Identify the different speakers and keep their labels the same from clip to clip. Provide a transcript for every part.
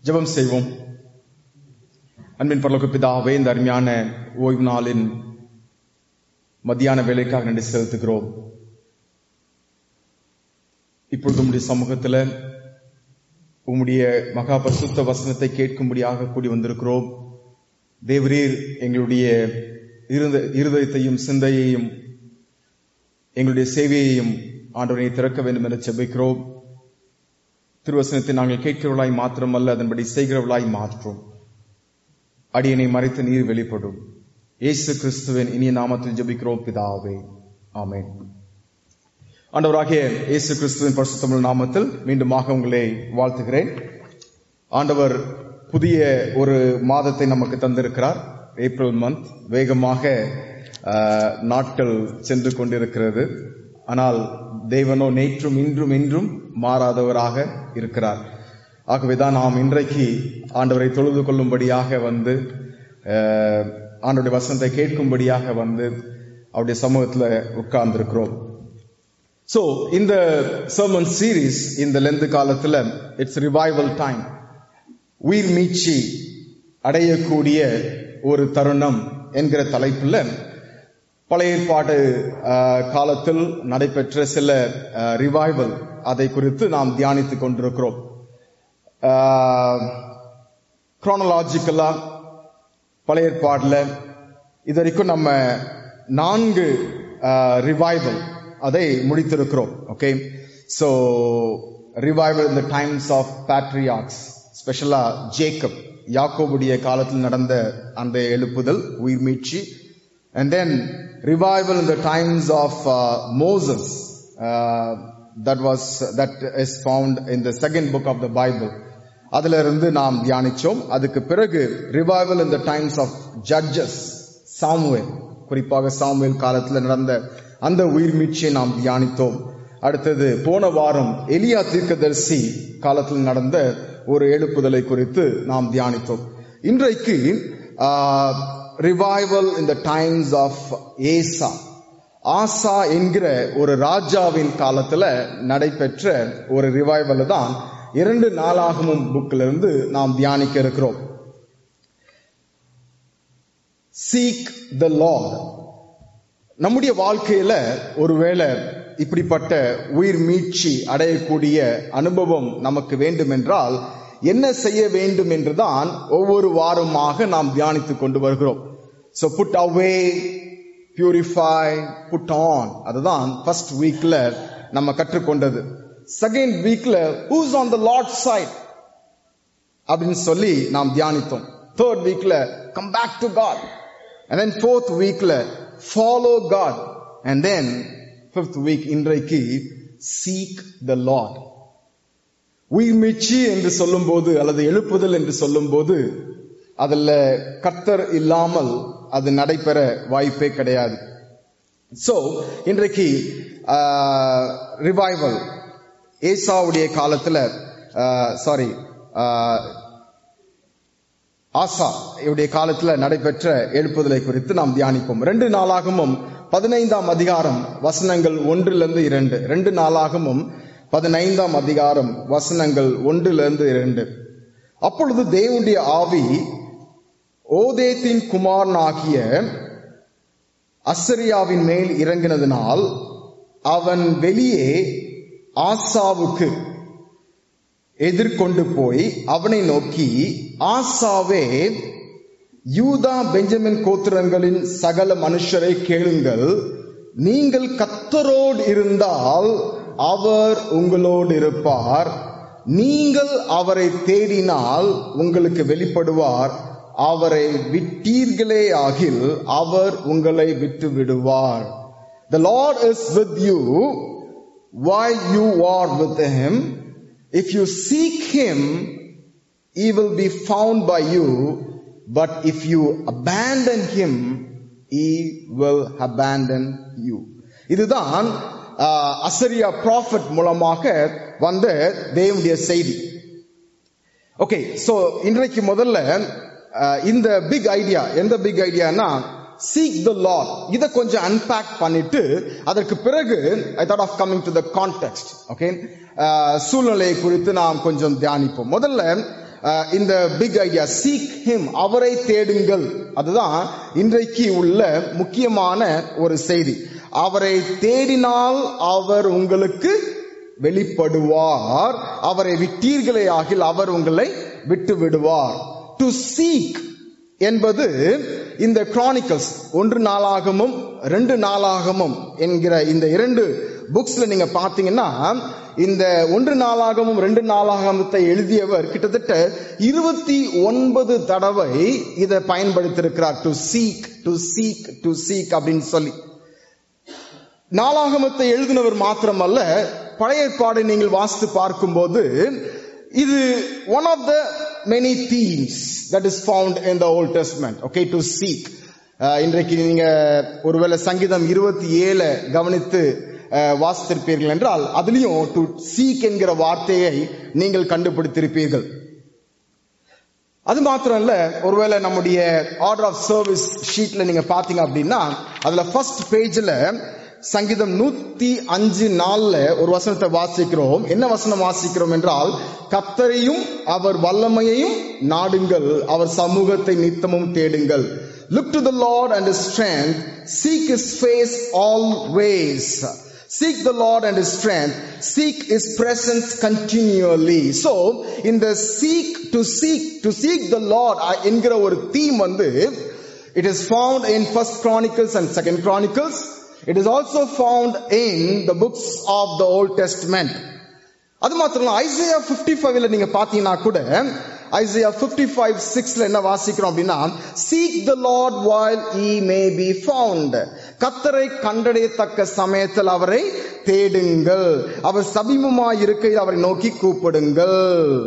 Speaker 1: ஜெபம் செய்வோம் அன்பின் பரலோக பிதாவே இந்த அருமையான ஓய்வு நாளின் மத்தியான வேலைக்காக நன்றி செலுத்துகிறோம் இப்பொழுது உம்முடைய சமூகத்தில் உம்முடைய மகா பரிசுத்த வசனத்தை கேட்கும்படியாக கூடி வந்திருக்கிறோம் தேவரீர் எங்களுடைய இருத இருதயத்தையும் சிந்தையையும் எங்களுடைய சேவையையும் ஆண்டவரை திறக்க வேண்டும் என செபிக்கிறோம் திருவசனத்தை நாங்கள் கேட்கிறவர்களாய் மாத்திரமல்ல அதன்படி செய்கிறவர்களாய் மாற்றும் அடியனை மறைத்து நீர் வெளிப்படும் இயேசு கிறிஸ்துவின் இனிய நாமத்தில் ஜெபிக்கிறோம் பிதாவே ஆமென் ஆண்டவராகிய இயேசு கிறிஸ்துவின் பரிசுத்தமிழ் நாமத்தில் மீண்டுமாக உங்களை வாழ்த்துகிறேன் ஆண்டவர் புதிய ஒரு மாதத்தை நமக்கு தந்திருக்கிறார் ஏப்ரல் மந்த் வேகமாக ஆஹ், நாட்கள் சென்று கொண்டிருக்கிறது ஆனால் தேவனோ நேற்றும் இன்றும் இன்றும் மாறாதவராக இருக்கிறார் ஆகவேதான் நாம் இன்றைக்கு ஆண்டவரை தொழுது கொள்ளும்படியாக வந்து ஆஹ், ஆண்டவருடைய வசனத்தை கேட்கும்படியாக வந்து அவருடைய சமூகத்தில் உட்கார்ந்திருக்கிறோம் சோ இந்த சர்மன் சீரீஸ் இந்த லெந்து காலத்துல இட்ஸ் ரிவைவல் டைம் உயிர் மீட்சி அடையக்கூடிய ஒரு தருணம் என்கிற தலைப்புல பழைய ஏற்பாடு ஆஹ், காலத்தில் நடைபெற்ற சில ரிவைவல் அதை குறித்து நாம் தியானித்துக் கொண்டிருக்கிறோம் குரோனலாஜிக்கலா பழைய ஏற்பாடுல இது வரைக்கும் நம்ம நான்கு ரிவைவல் அதை முடித்திருக்கிறோம் ஓகே சோ ரிவைவல் இந்த டைம்ஸ் ஆஃப் பேட்ரியாக்ஸ் ஸ்பெஷலா ஜேக்கப் யாக்கோபுடைய காலத்தில் நடந்த அந்த எழுப்புதல் உயிர் மீட்சி and then revival in the times of uh, Moses uh, that was that is found in the second book of the Bible அதுல இருந்து நாம் தியானிச்சோம் அதுக்கு பிறகு revival in the times of judges Samuel குறிப்பாக சாமுவேல் காலத்தில் நடந்த அந்த உயிர் மீட்சியை நாம் தியானித்தோம் அடுத்தது போன வாரம் எலியா தீர்க்கதரிசி காலத்தில் நடந்த ஒரு எழுப்புதலை குறித்து நாம் தியானித்தோம் இன்றைக்கு revival in the times of ஏசா ஆசா என்கிற ஒரு ராஜாவின் காலத்துல நடைபெற்ற ஒரு ரிவைவல் தான் இரண்டு நாளாகமும் புக்ல இருந்து நாம் தியானிக்க இருக்கிறோம் சீக் த லார்ட் நம்முடைய வாழ்க்கையில ஒருவேளை இப்படிப்பட்ட உயிர் மீட்சி அடையக்கூடிய அனுபவம் நமக்கு வேண்டும் என்றால் என்ன செய்ய வேண்டும் என்றுதான் ஒவ்வொரு வாரமாக நாம் தியானித்துக் கொண்டு வருகிறோம் so put away purify put on அதுதான் ஃபர்ஸ்ட் வீக்ல நம்ம கற்றுக்கொண்டது செகண்ட் வீக்ல who's on the lord side அப்படின்னு சொல்லி நாம் தியானித்தோம் தேர்ட் வீக்ல come back to God and then fourth வீக்ல follow God and then fifth week இன்றைக்கு சீக் த லார்ட் உயிர் மீட்சி என்று சொல்லும்போது அல்லது எழுப்புதல் என்று சொல்லும்போது அதுல கர்த்தர் இல்லாமல் அது நடைபெற வாய்ப்பே கிடையாது சோ இன்றைக்கு ரிவைவல் ஏசாவுடைய காலத்துல சாரி ஆசா இவருடைய காலத்துல நடைபெற்ற எழுப்புதலை குறித்து நாம் தியானிப்போம் ரெண்டு நாளாகமும் பதினைந்தாம் அதிகாரம் வசனங்கள் ஒன்றிலிருந்து இரண்டு ரெண்டு நாளாகமும் பதினைந்தாம் அதிகாரம் வசனங்கள் ஒன்றிலிருந்து இரண்டு அப்பொழுது தேவனுடைய ஆவி ஓதேத்தின் குமாரனாகிய அசரியாவின் மேல் இறங்கினதினால் அவன் வெளியே ஆசாவுக்கு எதிர்கொண்டு போய் அவனை நோக்கி ஆசாவே யூதா பெஞ்சமின் கோத்திரங்களின் சகல மனுஷரை கேளுங்கள் நீங்கள் கத்தரோடு இருந்தால் அவர் உங்களோடு இருப்பார் நீங்கள் அவரை தேடினால் உங்களுக்கு வெளிப்படுவார் அவரை விட்டீர்களே ஆகில் அவர் உங்களை விட்டு விடுவார் The Lord is with you while you are with him. If you seek him, he will be found by you. But if you abandon him, he will abandon you. இதுதான் ஆஹ், அசரியா ப்ராஃபட் மூலமாக வந்த தேவனுடைய செய்தி ஓகே சோ இன்றைக்கு முதல்ல அஹ், இந்த big idea எந்த பிக் ஐடியானா சீக் த லார்ட் இதை கொஞ்சம் அன்பேக் பண்ணிட்டு அதற்கு பிறகு I thought of coming to the context okay சூழ்நிலையை குறித்து நாம் கொஞ்சம் தியானிப்போம் முதல்ல அஹ், இந்த பிக் ஐடியா சீக் ஹிம் அவரை தேடுங்கள் அதுதான் இன்றைக்கு உள்ள முக்கியமான ஒரு செய்தி அவரை தேடினால் அவர் உங்களுக்கு வெளிப்படுவார் அவரை விட்டீர்களே ஆகில் அவர் உங்களை விட்டு விடுவார் டு சீக் என்பது இந்த கிரானிக்கல்ஸ் ஒன்று நாளாகமும் ரெண்டு நாளாகமும் என்கிற இந்த இரண்டு புக்ஸ்ல நீங்க பாத்தீங்கன்னா இந்த ஒன்று நாளாகமும் ரெண்டு நாளாகமத்தை எழுதியவர் கிட்டத்தட்ட இருபத்தி ஒன்பது தடவை இதை பயன்படுத்தியிருக்கிறார் to seek to seek to seek அப்படின்னு சொல்லி நாளாகமத்தை எழுதினவர் மாத்திரமல்ல பழைய ஏற்பாடை நீங்கள் வாசித்து பார்க்கும்போது இது one of the many themes that is found in the Old Testament okay to seek இன்றைக்கு நீங்க ஒருவேளை சங்கீதம் இருபத்தி ஏழு கவனித்து அஹ், வாசித்திருப்பீர்கள் என்றால் அதுலயும் டு சீக் என்கிற வார்த்தையை நீங்கள் கண்டுபிடித்திருப்பீர்கள் அது மாத்திரம் இல்ல ஒருவேளை நம்முடைய ஆர்டர் ஆஃப் சர்வீஸ் ஷீட்ல நீங்க பாத்தீங்க அப்படின்னா அதுல ஃபர்ஸ்ட் பேஜ்ல சங்கீதம் நூத்தி அஞ்சு நாள்ல ஒரு வசனத்தை வாசிக்கிறோம் என்ன வசனம் வாசிக்கிறோம் என்றால் கத்தரையும் அவர் வல்லமையையும் நாடுங்கள் அவர் சமூகத்தை நித்தமும் தேடுங்கள் look to the lord and strength seek his face always Seek the Lord and His strength. Seek His presence continually. So, இந்த seek to seek to seek the Lord uh, என்கிற ஒரு தீம் வந்து it is found in First Chronicles and Second Chronicles. It is also found in the books of the Old Testament. அது மாத்திரம் இல்ல Isaiah 55ல நீங்க பாத்தீங்கன்னா கூட ஐசையா 55 6ல என்ன வாசிக்கிறோம் அப்படின்னா seek the lord while he may be found கத்தரை கண்டடையத்தக்க சமயத்தில் அவரை தேடுங்கள் அவர் சமீபமாய் இருக்கையில் அவரை நோக்கி கூப்பிடுங்கள்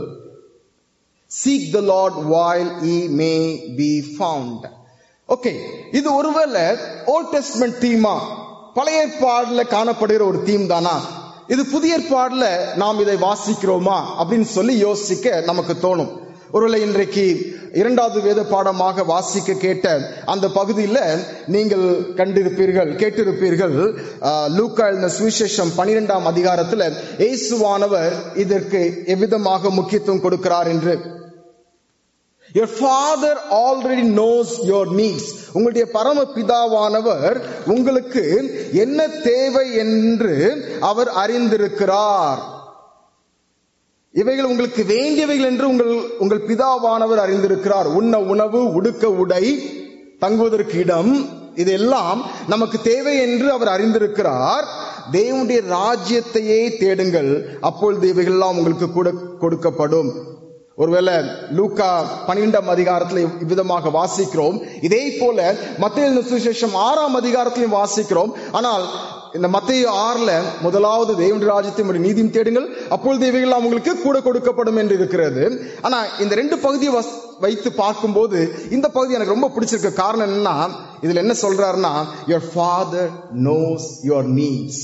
Speaker 1: seek the lord while he may be found okay இது ஒருவேளை ஓல்ட் டெஸ்ட்மெண்ட் தீமா பழைய ஏற்பாடுல காணப்படுகிற ஒரு தீம் தானா இது புதிய ஏற்பாடுல நாம் இதை வாசிக்கிறோமா அப்படின்னு சொல்லி யோசிக்க நமக்கு தோணும் ஒருவேளை இன்றைக்கு இரண்டாவது வேத பாடமாக வாசிக்க கேட்ட அந்த பகுதியில் நீங்கள் கண்டிருப்பீர்கள் கேட்டிருப்பீர்கள் ஆஹ், லூக்கா எழுதின சுவிசேஷம் பனிரெண்டாம் அதிகாரத்தில் இயேசுவானவர் இதற்கு எவ்விதமாக முக்கியத்துவம் கொடுக்கிறார் என்று Your father already knows your needs. உங்களுடைய பரம பிதாவானவர் உங்களுக்கு என்ன தேவை என்று அவர் அறிந்திருக்கிறார் இவைகள் உங்களுக்கு வேண்டியவைகள் என்று உங்கள் உங்கள் பிதாவானவர் அறிந்திருக்கிறார் உண்ண உணவு உடுக்க உடை தங்குவதற்கு இடம் இதெல்லாம் நமக்கு தேவை என்று அவர் அறிந்திருக்கிறார் தேவனுடைய ராஜ்யத்தையே தேடுங்கள் அப்பொழுது இவைகள் எல்லாம் உங்களுக்கு கூட கொடுக்கப்படும் ஒருவேளை லூக்கா பன்னிரெண்டாம் அதிகாரத்தில் இவ்விதமாக வாசிக்கிறோம் இதே போல மத்திய சுவிசேஷம் ஆறாம் அதிகாரத்திலையும் வாசிக்கிறோம் ஆனால் இந்த மத்திய ஆறுல முதலாவது தேவனுடைய ராஜ்யத்தையும் ஒரு நீதியும் தேடுங்கள் அப்பொழுது இவைகள் உங்களுக்கு கூட கொடுக்கப்படும் என்று இருக்கிறது ஆனா இந்த ரெண்டு பகுதியை வஸ்- வைத்து பார்க்கும்போது இந்த பகுதி எனக்கு ரொம்ப பிடிச்சிருக்க காரணம் என்னன்னா இதுல என்ன சொல்றாருன்னா your father knows your needs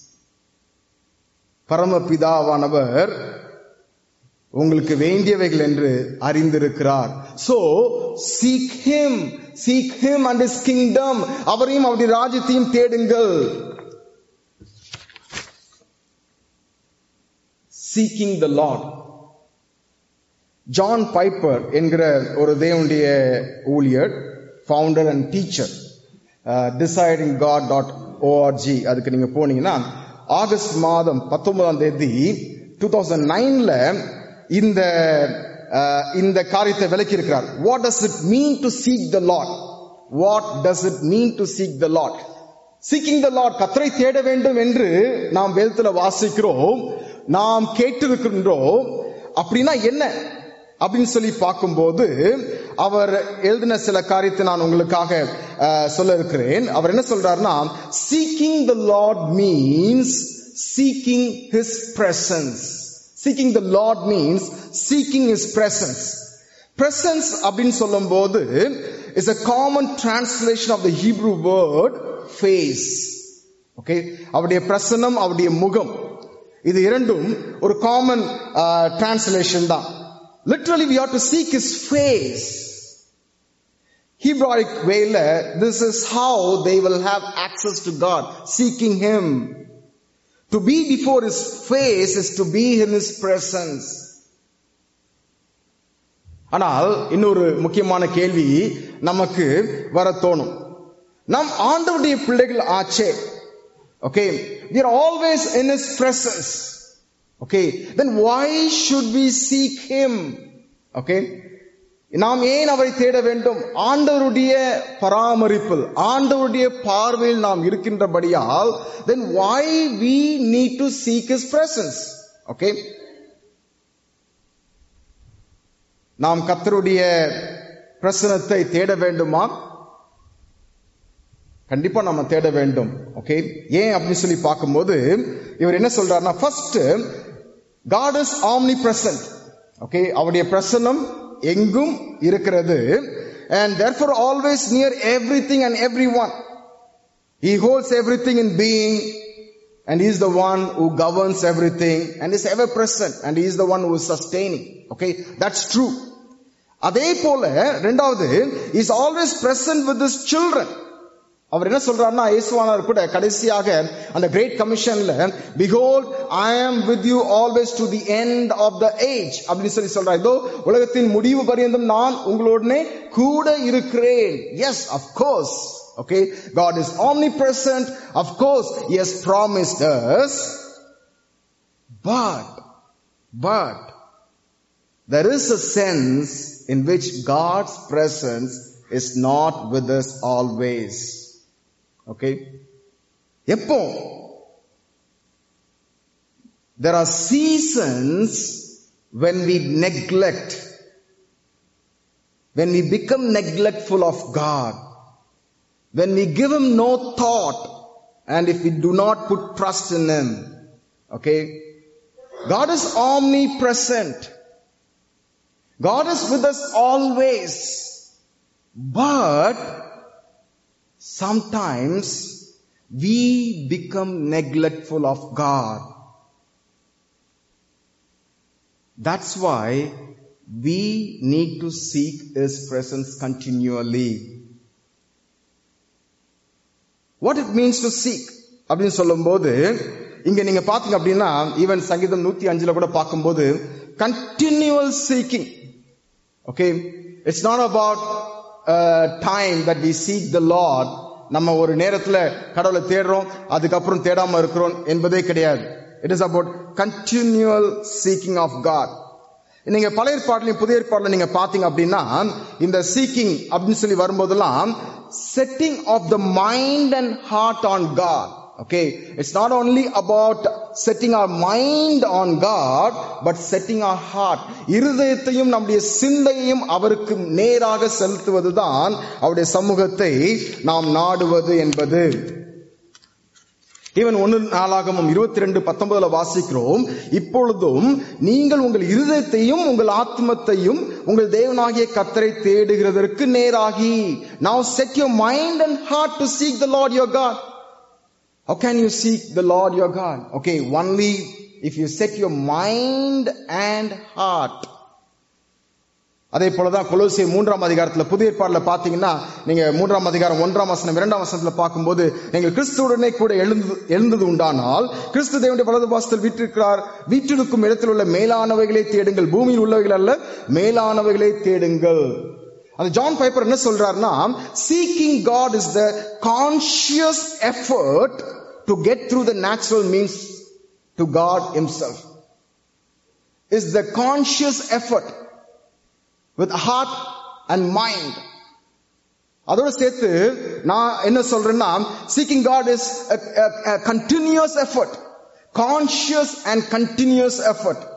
Speaker 1: பரமபிதாவானவர் உங்களுக்கு வேண்டியவைகள் என்று அறிந்திருக்கிறார் so seek him seek him and his kingdom அவரையும் அவருடைய ராஜ்யத்தையும் தேடுங்கள் seeking the lord John Piper என்கிற ஒரு தேவனுடைய ஊழியர் founder and teacher desiring God dot org அதுக்கு நீங்க போனீங்கன்னா ஆகஸ்ட் மாதம் பத்தொன்பதாம் தேதி டூ தௌசண்ட் நைன்ல இந்த அஹ், இந்த காரியத்தை விளக்கி இருக்கிறார் what does it mean to seek the lord what does it mean to seek the lord seeking the lord கத்தரை தேட வேண்டும் என்று நாம் வேதத்துல வாசிக்கிறோம் நாம் கேட்டிருக்கின்றோம் அப்படின்னா என்ன அப்படின்னு சொல்லி பார்க்கும்போது அவர் எழுதின சில காரியத்தை நான் உங்களுக்காக அஹ், சொல்ல இருக்கிறேன் அவர் என்ன சொல்றாருன்னா seeking the Lord means seeking his presence seeking the Lord means seeking his presence presence அப்படின்னு சொல்லும்போது is a common translation of the Hebrew word face okay அவருடைய பிரசன்னம் அவருடைய முகம் இது இரண்டும் ஒரு காமன் டிரான்ஸ்லேஷன் தான் literally we have to seek his face Hebraic வேல this is how they will have access to God seeking him to be before his face is to be in his presence ஆனால் இன்னொரு முக்கியமான கேள்வி நமக்கு வர தோணும் நாம் ஆண்டவருடைய பிள்ளைகள் ஆச்சே okay we are always in his presence okay then why should we seek him okay நாம் ஏன் அவரை தேட வேண்டும் ஆண்டவருடைய பராமரிப்பில் ஆண்டவருடைய பார்வையில் நாம் இருக்கின்றபடியால் then why we need to seek his presence okay நாம் கத்தருடைய பிரசனத்தை தேட வேண்டுமா கண்டிப்பா நம்ம தேட வேண்டும் ஓகே ஏன் அப்படின்னு சொல்லி பார்க்கும்போது இவர் என்ன சொல்றாருன்னா first God is omnipresent okay அவருடைய பிரசனம் எங்கும் இருக்கிறது and therefore always near everything and everyone he holds everything in being and he is the one who governs everything and is ever present and he is the one who is sustaining okay that's true அதே போல ரெண்டாவது is always present with his children அவர் என்ன சொல்றாருன்னா இயேசுவானவர் கூட கடைசியாக அந்த great கமிஷன்ல behold I am with you always to the end of the age அப்படின்னு சொல்லி சொல்றார் இதோ உலகத்தின் முடிவு பரியந்தம் நான் உங்களோடனே கூட இருக்கிறேன் yes of course okay god is omnipresent of course he has promised us but but there is a sense in which god's presence is not with us always okay எப்போ there are seasons when we neglect when we become neglectful of god when we give him no thought and if we do not put trust in him okay god is omnipresent god is with us always but sometimes we become neglectful of god that's why we need to seek his presence continually what it means to seek அப்படின்னு சொல்லும்போது இங்க நீங்க பாத்தீங்க அப்படின்னா even சங்கீதம் நூத்தி அஞ்சுல கூட பார்க்கும்போது continual seeking okay it's not about time that we seek the Lord நம்ம ஒரு நேரத்துல கடவுளை தேடுறோம் அதுக்கப்புறம் தேடாம இருக்கிறோம் என்பதே கிடையாது it is about continual seeking of God நீங்க பழைய ஏற்பாடுலையும் புதிய ஏற்பாடுல நீங்க பாத்தீங்க அப்படின்னா இந்த சீக்கிங் அப்படின்னு சொல்லி வரும்போதெல்லாம் setting of the mind and heart on God. Okay, it's not only about setting our mind on God, but setting our heart. இருதயத்தையும் நம்முடைய சிந்தையையும் அவருக்கு நேராக செலுத்துவதுதான் அவருடைய சமூகத்தை நாம் நாடுவது என்பது ஈவன் ஒன்னு நாளாகமும் இருபத்தி ரெண்டு பத்தொன்பதுல வாசிக்கிறோம் இப்பொழுதும் நீங்கள் உங்கள் இருதயத்தையும் உங்கள் ஆத்மத்தையும் உங்கள் தேவனாகிய கத்தரை தேடுகிறதற்கு நேராகி now set your mind and heart to seek the lord your god how can you seek the lord your god okay only if you set your mind and heart அதே போலதான் கொலோசிய மூன்றாம் அதிகாரத்துல புதிய ஏற்பாடுல பாத்தீங்கன்னா நீங்க மூன்றாம் அதிகாரம் ஒன்றாம் வசனம் இரண்டாம் வசனத்துல பார்க்கும்போது நீங்கள் கிறிஸ்துவுடனே கூட எழுந்து எழுந்தது உண்டானால் கிறிஸ்து தேவனுடைய வலது பாசத்தில் வீட்டிருக்கிறார் வீட்டிருக்கும் இடத்தில் உள்ள மேலானவைகளை தேடுங்கள் பூமியில் உள்ளவைகள் அல்ல மேலானவைகளை தேடுங்கள் அந்த ஜான் பைப்பர் என்ன சொல்றாருன்னா seeking God is the conscious effort to get through the natural means to God himself is the conscious effort with heart and mind அதோட சேர்த்து நான் என்ன சொல்றேன்னா seeking God is continuous effort conscious and continuous effort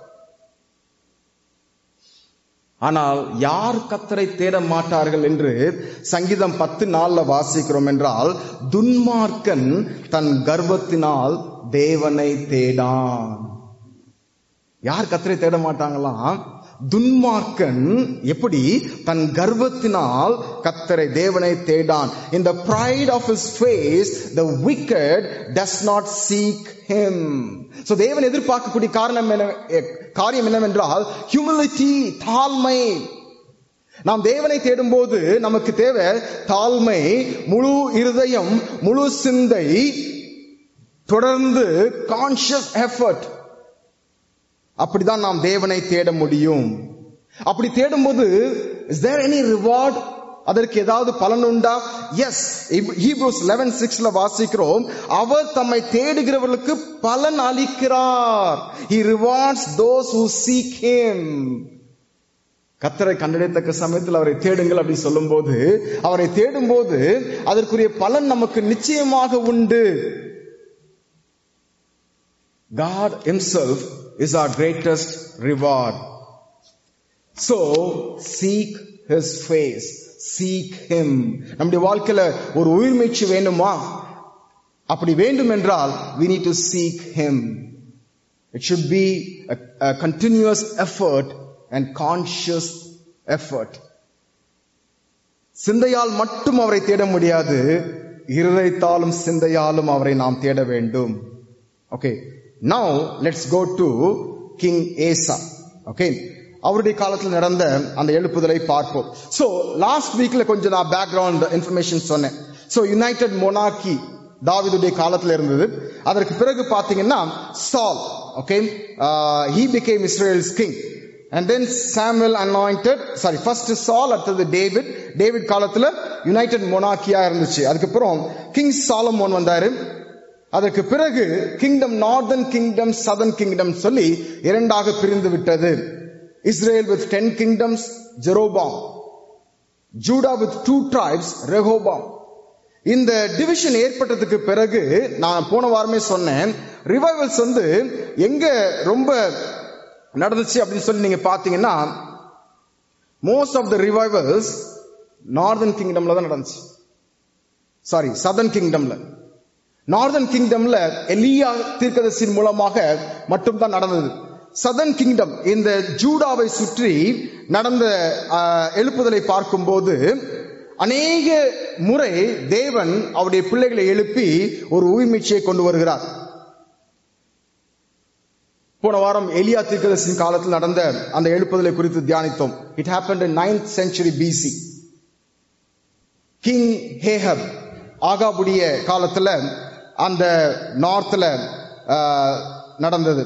Speaker 1: ஆனால் யார் கத்தரை தேட மாட்டார்கள் என்று சங்கீதம் பத்து நாள்ல வாசிக்கிறோம் என்றால் துன்மார்க்கன் தன் கர்வத்தினால் தேவனை தேடான் யார் கத்தரை தேட மாட்டாங்களாம் துன்மார்க்கன் எப்படி தன் கர்வத்தினால் கத்தரை தேவனை தேடான் in the pride of his face the wicked does not seek him so தேவன் எதிர்பார்க்கக்கூடிய காரணம் என்ன காரியம் என்னவென்றால் humility தாழ்மை நாம் தேவனை தேடும்போது நமக்கு தேவை தாழ்மை முழு இருதயம் முழு சிந்தை தொடர்ந்து கான்சியஸ் எஃபர்ட் அப்படிதான் நாம் தேவனை தேட முடியும் அப்படி தேடும்போது இஸ் தேர் எனி ரிவார்ட் அதற்கு ஏதாவது பலன் உண்டா எஸ் ஹீப்ரூஸ் லெவன் சிக்ஸ்ல வாசிக்கிறோம் அவர் தம்மை தேடுகிறவர்களுக்கு பலன் அளிக்கிறார் he rewards those who seek him கத்தரை கண்டடைத்தக்க சமயத்தில் அவரை தேடுங்கள் அப்படின்னு சொல்லும்போது அவரை தேடும்போது அதற்குரிய பலன் நமக்கு நிச்சயமாக உண்டு God himself is our greatest reward. So, seek his face. Seek him. நம்முடைய வாழ்க்கையில ஒரு உயிர்மீச்சு வேண்டுமா அப்படி வேண்டும் என்றால் we need to seek him. It should be a, a continuous effort and conscious effort. சிந்தையால் மட்டும் அவரை தேட முடியாது இருதயத்தாலும் சிந்தையாலும் அவரை நாம் தேட வேண்டும் okay now let's go to King Asa okay அவருடைய காலத்தில் நடந்த அந்த எழுப்புதலை பார்ப்போம் சோ லாஸ்ட் வீக்ல கொஞ்சம் நான் பேக்ரவுண்ட் இன்ஃபர்மேஷன் சொன்னேன் சோ யுனைடெட் மொனார்கி தாவிதுடைய காலத்தில் இருந்தது அதற்கு பிறகு பாத்தீங்கன்னா Saul okay he became Israel's king and then Samuel anointed sorry first Saul அடுத்தது டேவிட் டேவிட் காலத்துல யுனைடெட் மொனார்கியா இருந்துச்சு அதுக்கப்புறம் கிங் சாலமோன் வந்தாரு அதற்கு பிறகு kingdom northern kingdom southern kingdom சொல்லி இரண்டாக பிரிந்து விட்டது Israel with ten kingdoms Jeroboam Judah with two tribes Rehoboam இந்த டிவிஷன் ஏற்பட்டதுக்கு பிறகு நான் போன வாரமே சொன்னேன் ரிவைவல்ஸ் வந்து எங்க ரொம்ப நடந்துச்சு அப்படின்னு சொல்லி நீங்க பாத்தீங்கன்னா most of the revivals northern கிங்டம்ல தான் நடந்துச்சு சாரி சதன் கிங்டம்ல நார்தன் கிங்டம்ல எலியா தீர்க்கதரிசியின் மூலமாக மட்டும்தான் நடந்தது சதன் கிங்டம் இந்த ஜூடாவை சுற்றி நடந்த எழுப்புதலை பார்க்கும்போது அநேக முறை தேவன் அவருடைய பிள்ளைகளை எழுப்பி ஒரு உயிர்மீட்சியை கொண்டு வருகிறார் போன வாரம் எலியா தீர்க்கதரிசியின் காலத்தில் நடந்த அந்த எழுப்புதலை குறித்து தியானித்தோம் it happen in ninth century BC King Ahab ஆகாபுடைய காலத்துல அந்த நார்த்ல நடந்தது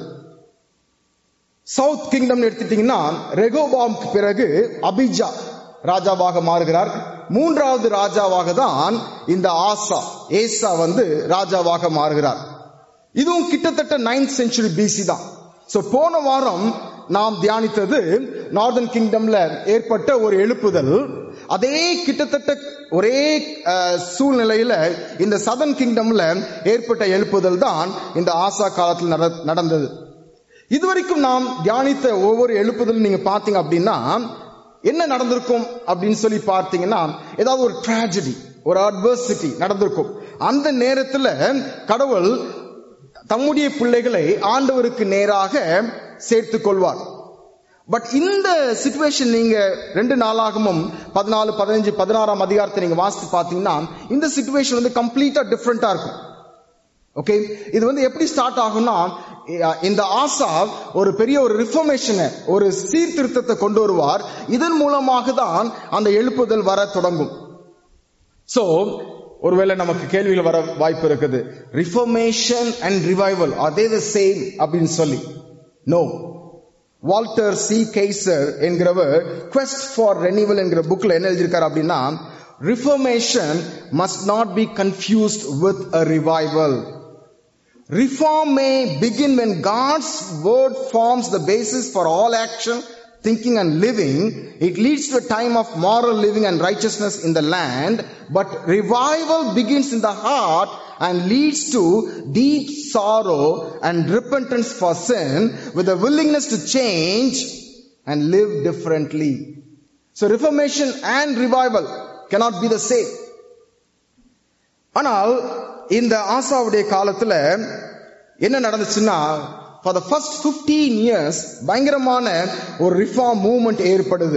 Speaker 1: சவுத் கிங்டம் எடுத்துட்டீங்கன்னா ரெகோபாம்க்கு பிறகு அபிஜா ராஜாவாக மாறுகிறார் மூன்றாவது ராஜாவாக தான் இந்த ஆசா ஏசா வந்து ராஜாவாக மாறுகிறார் இதுவும் கிட்டத்தட்ட நைன்த் சென்ச்சுரி பிசி தான் சோ போன வாரம் நாம் தியானித்தது நார்தன் கிங்டம்ல ஏற்பட்ட ஒரு எழுப்புதல் அதே கிட்டத்தட்ட ஒரே சூழ்நிலையில இந்த சதன் கிங்டம்ல ஏற்பட்ட எழுப்புதல் தான் இந்த ஆசா காலத்தில் நடந்தது இதுவரைக்கும் நாம் தியானித்த ஒவ்வொரு எழுப்புதலும் நீங்க பாத்தீங்க அப்படின்னா என்ன நடந்திருக்கும் அப்படின்னு சொல்லி பார்த்தீங்கன்னா ஏதாவது ஒரு டிராஜடி ஒரு அட்வர்சிட்டி நடந்திருக்கும் அந்த நேரத்துல கடவுள் தம்முடைய பிள்ளைகளை ஆண்டவருக்கு நேராக சேர்த்து கொள்வார் பட் இந்த சுச்சுவேஷன் நீங்க ரெண்டு நாளாகவும் பதினாலு பதினஞ்சு பதினாறாம் அதிகாரத்தை நீங்க வாசித்து பாத்தீங்கன்னா இந்த சுச்சுவேஷன் வந்து கம்ப்ளீட்டா டிஃப்ரெண்டா இருக்கும் ஓகே இது வந்து எப்படி ஸ்டார்ட் ஆகும்னா இந்த ஆசா ஒரு பெரிய ஒரு ரிஃபர்மேஷனை ஒரு சீர்திருத்தத்தை கொண்டு வருவார் இதன் மூலமாக தான் அந்த எழுப்புதல் வர தொடங்கும் சோ ஒருவேளை நமக்கு கேள்விகள் வர வாய்ப்பு இருக்குது ரிஃபர்மேஷன் அண்ட் ரிவைவல் அதே த சேம் அப்படின்னு சொல்லி நோ வால்டர் சி கெய்சர் என்கிறவர் குவெஸ்ட் ஃபார் ரெனிவல் என்கிற புக்ல என்ன எழுதியிருக்காரு அப்படின்னா reformation must not be confused with a revival Reform may begin when God's word forms the basis for all action, thinking and living. It leads to a time of moral living and righteousness in the land. But revival begins in the heart and leads to deep sorrow and repentance for sin with a willingness to change and live differently. So reformation and revival cannot be the same. ஆனால் இந்த ஆசாவுடைய காலத்துல என்ன நடந்துச்சுன்னா for the first fifteen years பயங்கரமான ஒரு reform movement ஏற்படுது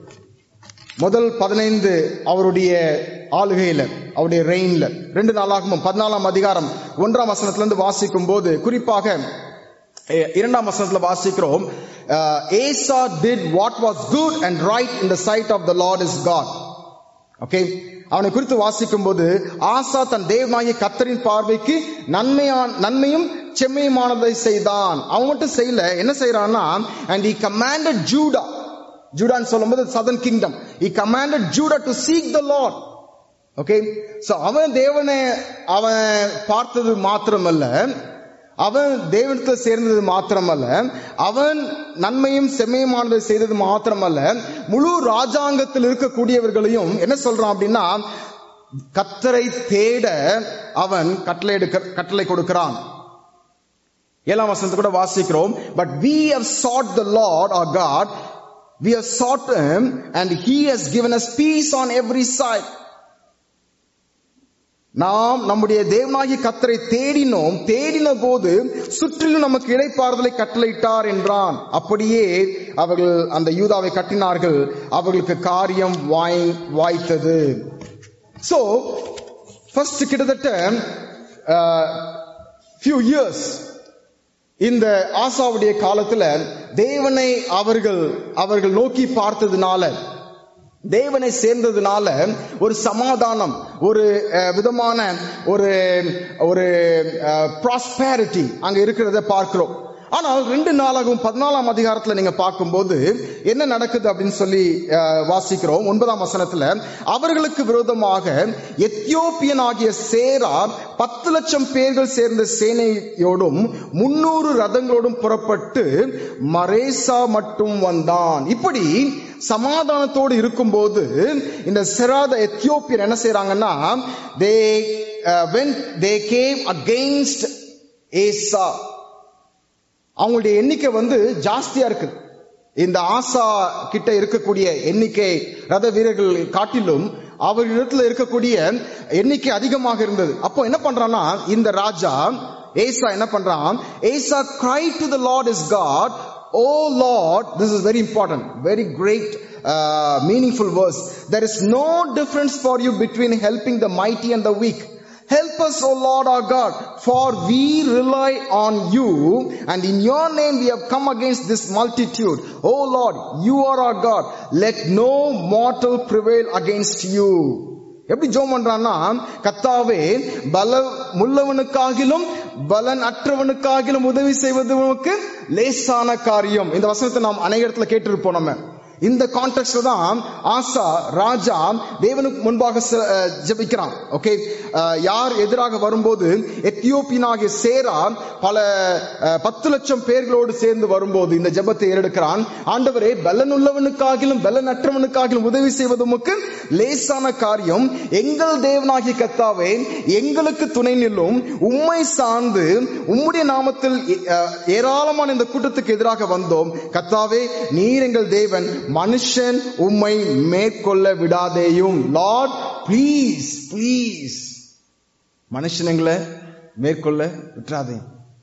Speaker 1: முதல் பதினைந்து அவருடைய ஆளுகையில அவருடைய ரெயின்ல ரெண்டு நாளாகவும் பதினாலாம் அதிகாரம் ஒன்றாம் வசனத்திலிருந்து வாசிக்கும் போது குறிப்பாக இரண்டாம் வசனத்துல வாசிக்கிறோம் Asa did what was good and right in the sight of the Lord is God okay அவனை குறித்து வாசிக்கும் போது ஆசா தன் தேவனாகிய கத்தரின் பார்வைக்கு நன்மையான் நன்மையும் செம்மையுமானதை செய்தான் அவன் மட்டும் செய்யல என்ன செய்யறான்னா அண்ட் he commanded ஜூடா ஜூடான்னு சொல்லும்போது southern kingdom he commanded Judah to seek the lord okay so அவன் தேவனை அவன் பார்த்தது மாத்திரமல்ல அவன் தேவனத்தில் சேர்ந்தது மாத்திரமல்ல அவன் நன்மையும் செம்மையுமானதை செய்தது மாத்திரமல்ல முழு ராஜாங்கத்தில் இருக்கக்கூடியவர்களையும் என்ன சொல்றான் அப்படின்னா கத்தரை தேட அவன் கட்டளை எடுக்க கட்டளை கொடுக்கிறான் ஏழாம் வசனத்தை கூட வாசிக்கிறோம் but we have sought the lord our god we have sought him and he has given us peace on every side நாம் நம்முடைய தேவனாகிய கத்தரை தேடினோம் தேடின போது சுற்றிலும் நமக்கு இடைப்பாறுதலை கட்டளையிட்டார் என்றான் அப்படியே அவர்கள் அந்த யூதாவை கட்டினார்கள் அவர்களுக்கு காரியம் வாய் வாய்த்தது சோ ஃபர்ஸ்ட் கிட்டத்தட்ட ஃபியூ இயர்ஸ் இந்த ஆசாவுடைய காலத்துல தேவனை அவர்கள் அவர்கள் நோக்கி பார்த்ததுனால தேவனை சேர்ந்ததுனால ஒரு சமாதானம் ஒரு அஹ், விதமான ஒரு ஒரு ப்ராஸ்பேரிட்டி அங்க இருக்கிறத பார்க்கிறோம் ஆனால் ரெண்டு நாளாகவும் பதினாலாம் அதிகாரத்துல நீங்க பார்க்கும்போது என்ன நடக்குது அப்படின்னு சொல்லி அஹ், வாசிக்கிறோம் ஒன்பதாம் வசனத்துல அவர்களுக்கு விரோதமாக எத்தியோப்பியன் ஆகிய சேரா பத்து லட்சம் பேர்கள் சேர்ந்த சேனையோடும் முன்னூறு ரதங்களோடும் புறப்பட்டு மரேசா மட்டும் வந்தான் இப்படி சமாதானத்தோடு இருக்கும்போது இந்த செராத எத்தியோப்பியர் என்ன செய்றாங்கன்னா they when they came against Asa அவங்களுடைய எண்ணிக்கை வந்து ஜாஸ்தியா இருக்கு இந்த ஆசா கிட்ட இருக்கக்கூடிய எண்ணிக்கை ரத வீரர்கள் காட்டிலும் அவர்களிடத்துல இருக்கக்கூடிய எண்ணிக்கை அதிகமாக இருந்தது அப்போ என்ன பண்றான்னா இந்த ராஜா ஏசா என்ன பண்றான் ஏசா cry to the lord is god oh lord this is very important very great uh, meaningful verse there is no difference for you between helping the mighty and the weak Help us, O Lord our God, for we rely on you, and in your name we have come against this multitude. O Lord, you are our God. Let no mortal prevail against you. எப்படி ஜோம் பண்றான்னா கத்தாவே பல முள்ளவனுக்காகிலும் பலன் அற்றவனுக்காகிலும் உதவி செய்வது உனக்கு லேசான காரியம் இந்த வசனத்தை நாம் அநேக இடத்துல கேட்டிருப்போம் நம்ம இந்த கான்டெக்ட்ல தான் ஆசா ராஜா தேவனுக்கு முன்பாக செ- அஹ் ஜெபிக்கிறான் ஓகே யார் எதிராக வரும்போது எத்தியோப்பியனாகிய சேரா பல அஹ், பத்து லட்சம் பேர்களோடு சேர்ந்து வரும்போது இந்த ஜெபத்தை ஏறெடுக்கிறான் ஆண்டவரே பலனுள்ளவனுக்காகிலும் பலனற்றவனுக்காகிலும் உதவி செய்வது உமக்கு லேசான காரியம் எங்கள் தேவனாகிய கத்தாவே எங்களுக்கு துணை நில்லும் உம்மை சார்ந்து உம்முடைய நாமத்தில் அஹ், ஏராளமான இந்த கூட்டத்துக்கு எதிராக வந்தோம் கத்தாவே நீர் எங்கள் தேவன் மனுஷன் உம்மை மேற்கொள்ள விடாதேயும் லார்ட் ப்ளீஸ் ப்ளீஸ் மனுஷன் எங்களை மேற்கொள்ள விட்டுறாதே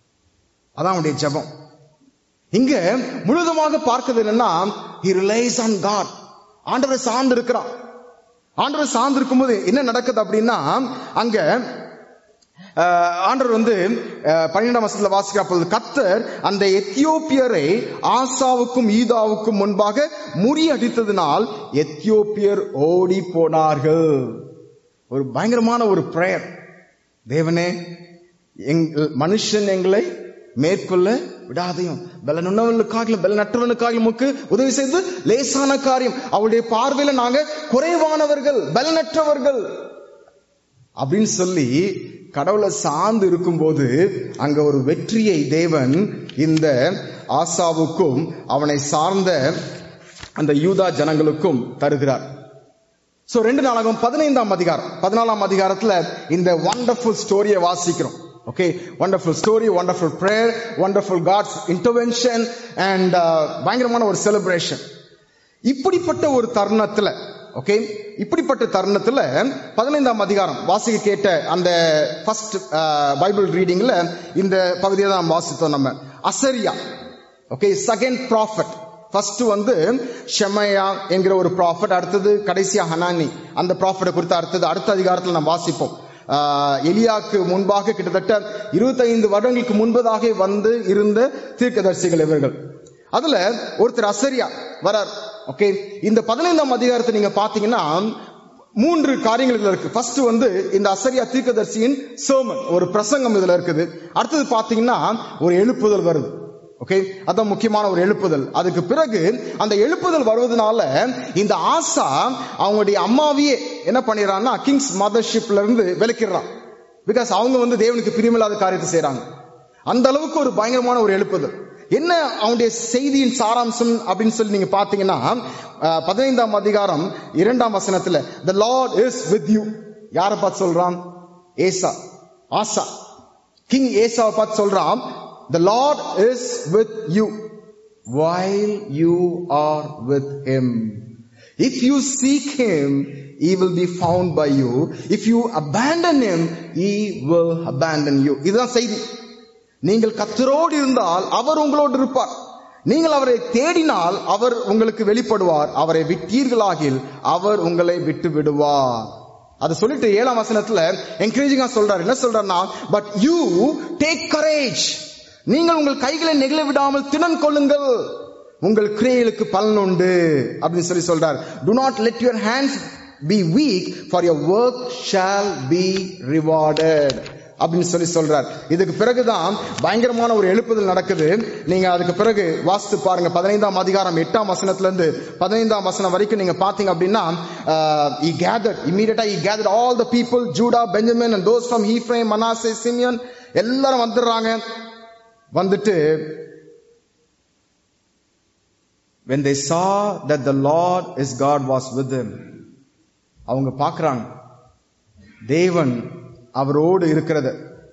Speaker 1: அதான் அவனுடைய ஜெபம் இங்க முழுதுமாக பார்க்கிறது என்னன்னா he relies on God ஆண்டவரை சார்ந்து இருக்கிறான் ஆண்டவரை சார்ந்து இருக்கும்போது என்ன நடக்குது அப்படின்னா அங்க அஹ், ஆண்டவர் வந்து அஹ், பன்னிரெண்டாம் வசனத்துல வாசிக்கிற பொழுது கத்தர் அந்த எத்தியோப்பியரை ஆசாவுக்கும் ஈதாவுக்கும் முன்பாக முறியடித்ததினால் எத்தியோப்பியர் ஓடி போனார்கள் ஒரு பயங்கரமான ஒரு பிரேயர் தேவனே எங்கள் மனுஷன் எங்களை மேற்கொள்ள விடாதையும் பலனுள்ளவனுக்காகிலும் பலனற்றவனுக்காகிலும் உமக்கு உதவி செய்து லேசான காரியம் அவருடைய பார்வையில நாங்க குறைவானவர்கள் பலனற்றவர்கள் அப்படின்னு சொல்லி கடவுளை சார்ந்து இருக்கும்போது அங்க ஒரு வெற்றியை தேவன் இந்த ஆசாவுக்கும் அவனை சார்ந்த அந்த யூதா ஜனங்களுக்கும் தருகிறார் சோ ரெண்டு நாளாகும் பதினைந்தாம் அதிகாரம் பதினாலாம் அதிகாரத்துல இந்த வண்டர்ஃபுல் ஸ்டோரியை வாசிக்கிறோம் okay wonderful story wonderful prayer wonderful God's intervention and பயங்கரமான ஒரு செலிப்ரேஷன் இப்படிப்பட்ட ஒரு தருணத்துல ஓகே இப்படிப்பட்ட தருணத்துல பதினைந்தாம் அதிகாரம் வாசிக்க கேட்ட அந்த ஃபர்ஸ்ட் பைபிள் ரீடிங்ல இந்த பகுதியை தான் வாசித்தோம் நம்ம அசரியா ஓகே செகண்ட் ப்ராஃபட் ஃபர்ஸ்ட் வந்து ஷெமையா என்கிற ஒரு ப்ராஃபட் அடுத்தது கடைசியா ஹனானி அந்த ப்ராஃபட்டை குறித்து அடுத்தது அடுத்த அதிகாரத்தில் நாம் வாசிப்போம் ஆஹ், எலியாக்கு முன்பாக கிட்டத்தட்ட 25 வருடங்களுக்கு முன்பதாக வந்து இருந்த தீர்க்கதரிசிகள் இவர்கள் அதுல ஒருத்தர் அசரியா வரார் ஓகே இந்த பதினைந்தாம் அதிகாரத்தை நீங்க பாத்தீங்கன்னா மூன்று காரியங்கள் இதுல இருக்கு ஃபர்ஸ்ட் வந்து இந்த அசரியா தீர்க்கதரிசியின் சோமன் ஒரு பிரசங்கம் இதுல இருக்குது அடுத்தது பாத்தீங்கன்னா ஒரு எழுப்புதல் வருது ஓகே அதான் முக்கியமான ஒரு எழுப்புதல் அதுக்கு பிறகு அந்த எழுப்புதல் வருவதனால இந்த ஆசா அவங்களுடைய அம்மாவையே என்ன பண்ணிடுறான்னா கிங்ஸ் மதர்ஷிப்ல இருந்து விலக்கிடுறான் பிகாஸ் அவங்க வந்து தேவனுக்கு பிரியமில்லாத காரியத்தை செய்றாங்க அந்த அளவுக்கு ஒரு பயங்கரமான ஒரு எழுப்புதல் என்ன அவனுடைய செய்தியின் சாராம்சம் அப்படின்னு சொல்லி நீங்க பாத்தீங்கன்னா அஹ், பதினைந்தாம் அதிகாரம் இரண்டாம் வசனத்துல the Lord is with you யாரை பார்த்து சொல்றான் ஏசா ஆசா கிங் ஏசாவை பார்த்து சொல்றான் the Lord is with you while you are with him if you seek him he will be found by you if you abandon him he will abandon you இதுதான் செய்தி நீங்கள் கத்தரோடு இருந்தால் அவர் உங்களோடு இருப்பார் நீங்கள் அவரை தேடினால் அவர் உங்களுக்கு வெளிப்படுவார் அவரை விட்டீர்களாகில் அவர் உங்களை விட்டு விடுவார் அதை சொல்லிட்டு ஏழாம் வசனத்துல என்கரேஜிங்கா சொல்றாரு என்ன சொல்றாருன்னா பட் யூ டேக் கரேஜ் நீங்கள் உங்கள் கைகளை நெகிழ விடாமல் திறன் கொள்ளுங்கள் உங்கள் கிரியைகளுக்கு பலன் உண்டு அப்படின்னு சொல்லி சொல்றார் do not let your hands be weak for your work shall be rewarded அப்படின்னு சொல்லி சொல்றார் இதுக்கு பிறகுதான் பயங்கரமான ஒரு எழுப்புதல் நடக்குது நீங்க அதுக்கு பிறகு வாசித்து பாருங்க பதினைந்தாம் அதிகாரம் எட்டாம் வசனத்துல இருந்து பதினைந்தாம் வசனம் வரைக்கும் நீங்க பாத்தீங்க அப்படின்னா இ கேதர் இமீடியட்டா he gathered all the people Judah Benjamin and those from Ephraim Manasseh Simeon எல்லாரும் வந்துடுறாங்க வந்துட்டு when they saw that the lord is god was with them அவங்க பார்க்கறாங்க தேவன் அவரோடு இருக்கிறத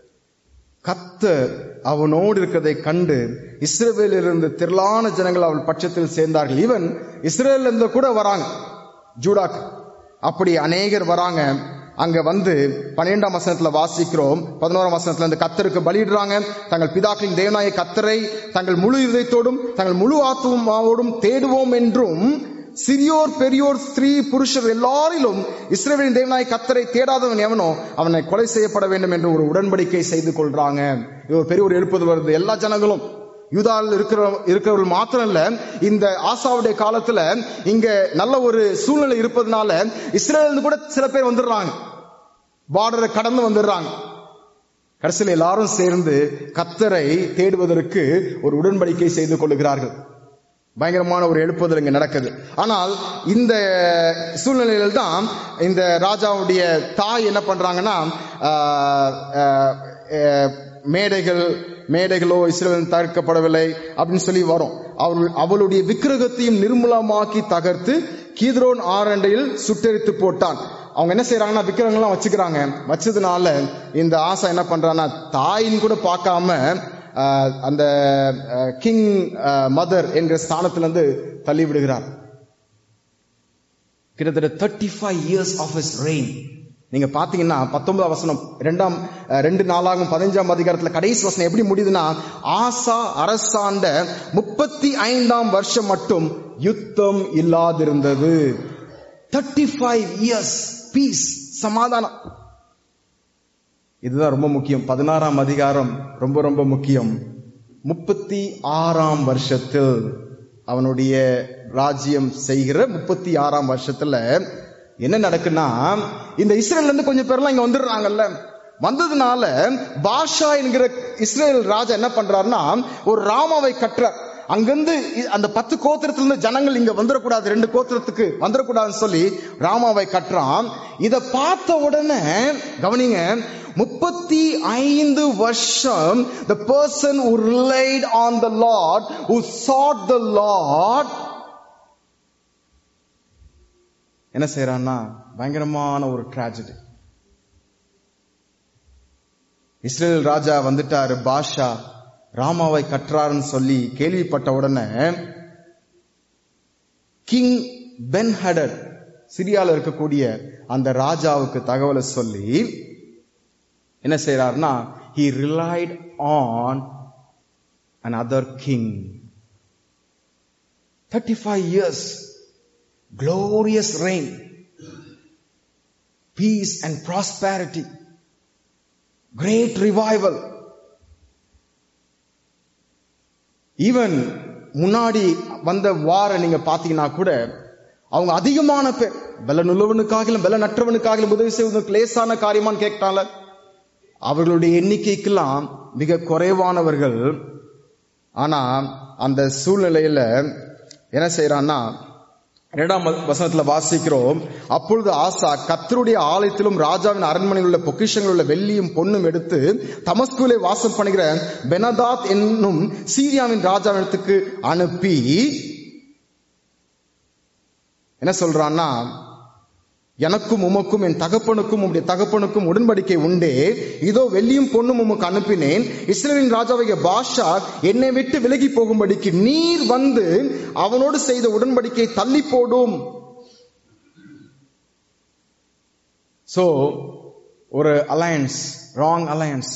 Speaker 1: கத்தர் அவனோடு இருக்கிறதை கண்டு இஸ்ரவேலிலிருந்து திரளான ஜனங்கள் அவள் பட்சத்தில் சேர்ந்தார்கள் ஈவன் இஸ்ரேல்ல இருந்து கூட வராங்க ஜூடாக்கு அப்படி அநேகர் வராங்க அங்க வந்து பன்னிரெண்டாம் வசனத்துல வாசிக்கிறோம் பதினோராம் வசனத்துல இருந்து கத்தருக்கு பலியிடுறாங்க தங்கள் பிதாக்களின் தேவனாய கத்தரை தங்கள் முழு இதயத்தோடும் தங்கள் முழு ஆத்மாவோடும் தேடுவோம் என்றும் சிறியோர் பெரியோர் ஸ்திரீ புருஷர் எல்லாரிலும் இஸ்ரேலின் தேவனாய் கத்தரை தேடாதவன் எவனோ அவனை கொலை செய்யப்பட வேண்டும் என்று ஒரு உடன்படிக்கை செய்து கொள்றாங்க இது ஒரு பெரிய ஒரு எழுப்புதல் வருது எல்லா ஜனங்களும் யூதாவில் இருக்கிற இருக்கிறவர்கள் மாத்திரம் இல்ல இந்த ஆசாவுடைய காலத்துல இங்க நல்ல ஒரு சூழ்நிலை இருப்பதனால இஸ்ரேல் கூட சில பேர் வந்துடுறாங்க பார்டரை கடந்து வந்துடுறாங்க கடைசியில் எல்லாரும் சேர்ந்து கத்தரை தேடுவதற்கு ஒரு உடன்படிக்கை செய்து கொள்ளுகிறார்கள் பயங்கரமான ஒரு எழுப்புதல் இங்க நடக்குது ஆனால் இந்த சூழ்நிலையில் தான் இந்த ராஜாவுடைய தாய் என்ன பண்றாங்கன்னா ஆஹ், ஆஹ், ஆஹ், மேடைகள் மேடைகளோ இஸ்ரேல் தவிர்க்கப்படவில்லை அப்படின்னு சொல்லி வரும் அவள் அவளுடைய விக்கிரகத்தையும் நிர்மூலமாக்கி தகர்த்து கீதரோன் ஆரண்டையில் சுட்டெரித்து போட்டான் அவங்க என்ன செய்யறாங்கன்னா விக்கிரகங்கள்லாம் வச்சுக்கிறாங்க வச்சதுனால இந்த ஆசை என்ன பண்றான்னா தாயின்னு கூட பார்க்காம ஆஹ், அந்த கிங் மதர் என்ற ஸ்தானத்திலிருந்து தள்ளி விடுகிறார் கிட்டத்தட்ட thirty five years of his reign நீங்க பாத்தீங்கன்னா பத்தொன்பதாம் வசனம் ரெண்டாம் அஹ், ரெண்டு நாளாகும் பதினஞ்சாம் அதிகாரத்துல கடைசி வசனம் எப்படி முடியுதுன்னா ஆசா அரசாண்ட முப்பத்தி ஐந்தாம் வருஷம் மட்டும் யுத்தம் இல்லாதிருந்தது தேர்ட்டி ஃபைவ் இயர்ஸ் பீஸ் சமாதானம் இதுதான் ரொம்ப முக்கியம் பதினாறாம் அதிகாரம் ரொம்ப ரொம்ப முக்கியம் முப்பத்தி ஆறாம் வருஷத்தில் அவனுடைய ராஜ்யம் செய்கிற முப்பத்தி ஆறாம் வருஷத்துல என்ன நடக்குன்னா இந்த இஸ்ரேல்ல இருந்து கொஞ்சம் பேர்லாம் இங்க வந்துடுறாங்கல்ல வந்ததுனால பாஷா என்கிற இஸ்ரேல் ராஜா என்ன பண்றாருன்னா ஒரு ராமாவை கட்டுறார் அங்கிருந்து இ- அந்த பத்து கோத்திரத்துல இருந்து ஜனங்கள் இங்க வந்துடக்கூடாது ரெண்டு கோத்திரத்துக்கு வந்துடக்கூடாதுன்னு சொல்லி ராமாவை கட்டுறான் இத பார்த்த உடனே கவனிங்க முப்பத்தி ஐந்து வருஷம் the person who relied on the lord who sought the lord என்ன செய்யறான்னா பயங்கரமான ஒரு tragedy இஸ்ரேல் ராஜா வந்துட்டாரு பாஷா ராமாவை கற்றாருன்னு சொல்லி கேள்விப்பட்ட உடனே கிங் பென் ஹடட் சிரியால இருக்கக்கூடிய அந்த ராஜாவுக்கு தகவலை சொல்லி என்ன செய்யறாருன்னா he relied on another king 35 years glorious reign peace and prosperity great revival even முன்னாடி வந்த வார நீங்க பாத்தீங்கன்னா கூட அவங்க அதிகமான பேர் பல நுள்ளவனுக்காகிலும் பல நற்றவனுக்காகிலும் உதவி செய்வதற்கு லேசான காரியமான்னு கேட்டால அவர்களுடைய எண்ணிக்கைக்கெல்லாம் மிக குறைவானவர்கள் ஆனா அந்த சூழ்நிலையில என்ன செய்யறான்னா இரண்டாம் வசனத்துல வாசிக்கிறோம் அப்பொழுது ஆசா கத்தருடைய ஆலயத்திலும் ராஜாவின் அரண்மனையில் உள்ள பொக்கிஷங்கள் உள்ள வெள்ளியும் பொன்னும் எடுத்து தமஸ்குவிலே வாசம் பண்ணுகிற பெனதாத் என்னும் சீரியாவின் ராஜாவினத்துக்கு அனுப்பி என்ன சொல்றான்னா எனக்கும் உமக்கும் என் தகப்பனுக்கும் உம்முடைய தகப்பனுக்கும் உடன்படிக்கை உண்டே இதோ வெள்ளியும் பொண்ணும் உமக்கு அனுப்பினேன் இஸ்ரேலின் ராஜாவைய பாஷா என்னை விட்டு விலகி போகும்படிக்கு நீர் வந்து அவனோடு செய்த உடன்படிக்கை தள்ளி போடும் சோ ஒரு அலையன்ஸ் ராங் அலையன்ஸ்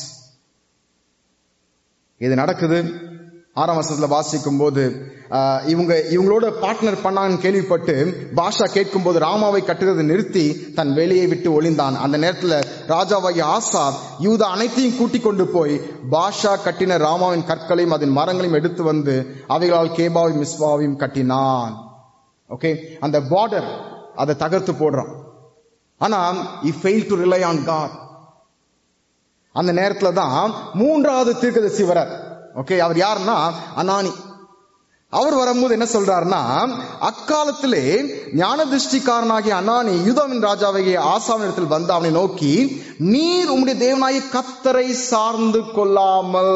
Speaker 1: இது நடக்குது ஆறாம் வருஷத்துல வாசிக்கும் போது ஆஹ், இவங்க இவங்களோட பார்ட்னர் பண்ணாங்கன்னு கேள்விப்பட்டு பாஷா கேட்கும் போது ராமாவை கட்டுறதை நிறுத்தி தன் வேலையை விட்டு ஒளிந்தான் அந்த நேரத்துல ராஜாவாகிய ஆசா யூதா அனைத்தையும் கூட்டிக் கொண்டு போய் பாஷா கட்டின ராமாவின் கற்களையும் அதன் மரங்களையும் எடுத்து வந்து அவைகளால் கேபாவையும் மிஸ்வாவையும் கட்டினான் ஓகே அந்த பார்டர் அதை தகர்த்து போடுறான் ஆனா he fail to rely on God அந்த நேரத்துல தான் மூன்றாவது தீர்க்கதரிசி வரார் ஓகே அவர் யாருன்னா அனானி அவர் வரும்போது என்ன சொல்றாருன்னா அக்காலத்திலே ஞான திருஷ்டிக்காரனாகிய அனானி யூதாவின் ராஜாவாகிய ஆசாவினிடத்தில் வந்து அவனை நோக்கி நீர் உம்முடைய தேவனாகிய கத்தரை சார்ந்து கொள்ளாமல்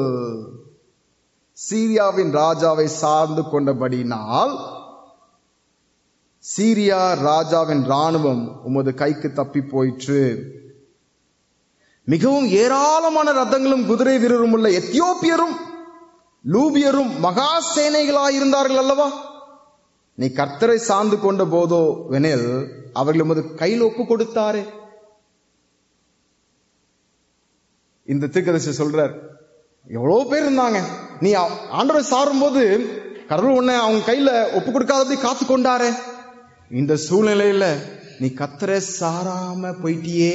Speaker 1: சீரியாவின் ராஜாவை சார்ந்து கொண்டபடினால் சீரியா ராஜாவின் ராணுவம் உமது கைக்கு தப்பி போயிற்று மிகவும் ஏராளமான ரதங்களும் குதிரை வீரரும் உள்ள எத்தியோப்பியரும் லூபியரும் மகா சேனைகளாயிருந்தார்கள் அல்லவா நீ கர்த்தரை சார்ந்து கொண்ட போதோ வெனில் அவர்கள் உமது கையில் ஒப்பு கொடுத்தாரே இந்த தீர்க்கதரிசி சொல்றார் எவ்வளவு பேர் இருந்தாங்க நீ ஆ- ஆண்டவரை சாரும் போது கடவுள் உன்னை அவங்க கையில ஒப்பு கொடுக்காதபடி காத்து கொண்டாரே இந்த சூழ்நிலையில நீ கத்தரை சாராம போயிட்டியே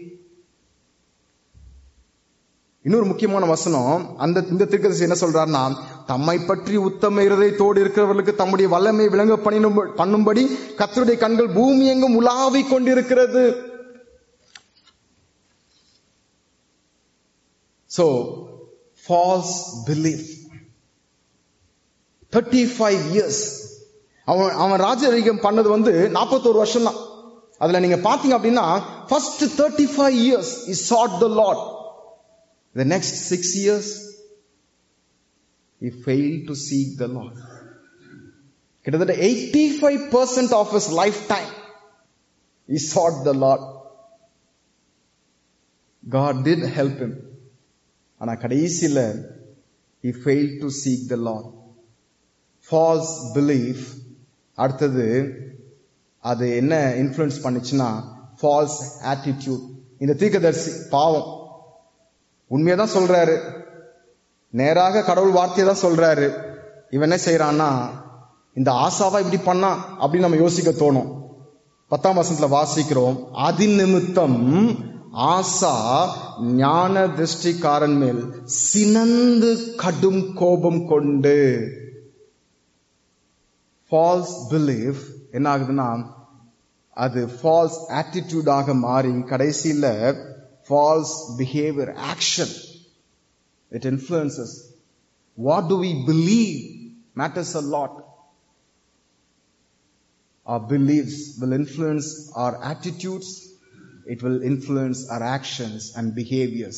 Speaker 1: இன்னொரு முக்கியமான வசனம் அந்த இந்த தீர்க்கதரிசி என்ன சொல்றாருன்னா தம்மை பற்றி உத்தம இருதயத்தோடு இருக்கிறவர்களுக்கு தம்முடைய வல்லமை விளங்க பண்ணினும் பண்ணும்படி கர்த்தருடைய கண்கள் பூமி எங்கும் உலாவிக் கொண்டிருக்கிறது so false belief thirty five years அவன் அவன் ராஜரீகம் பண்ணது வந்து நாற்பத்தோரு வருஷம் தான் அதுல நீங்க பாத்தீங்க அப்படின்னா first thirty five years is sought the Lord The next six years, he failed to seek the Lord. கிட்டத்தட்ட 85% of his lifetime, he sought the Lord. God did help him. ஆனா கடைசியில he failed to seek the Lord. False belief அடுத்தது அது என்ன influence பண்ணுச்சுன்னா falls attitude இந்த தீர்க்கதரிசி பாவம் உண்மையை தான் சொல்றாரு நேராக கடவுள் வார்த்தையை தான் சொல்றாரு இவன் என்ன செய்யறான்னா இந்த ஆசாவா இப்படி பண்ணா அப்படின்னு நம்ம யோசிக்க தோணும் பத்தாம் வசனத்துல வாசிக்கிறோம் அதி நிமித்தம் ஆசா ஞான திருஷ்டிக்காரன் மேல் சினந்து கடும் கோபம் கொண்டு ஃபால்ஸ் பிலீஃப் என்ன ஆகுதுன்னா அது ஃபால்ஸ் ஆட்டிடியூடாக மாறி கடைசியில false behavior, action. It influences. What do we believe matters a lot. Our beliefs will influence our attitudes. It will influence our actions and behaviors.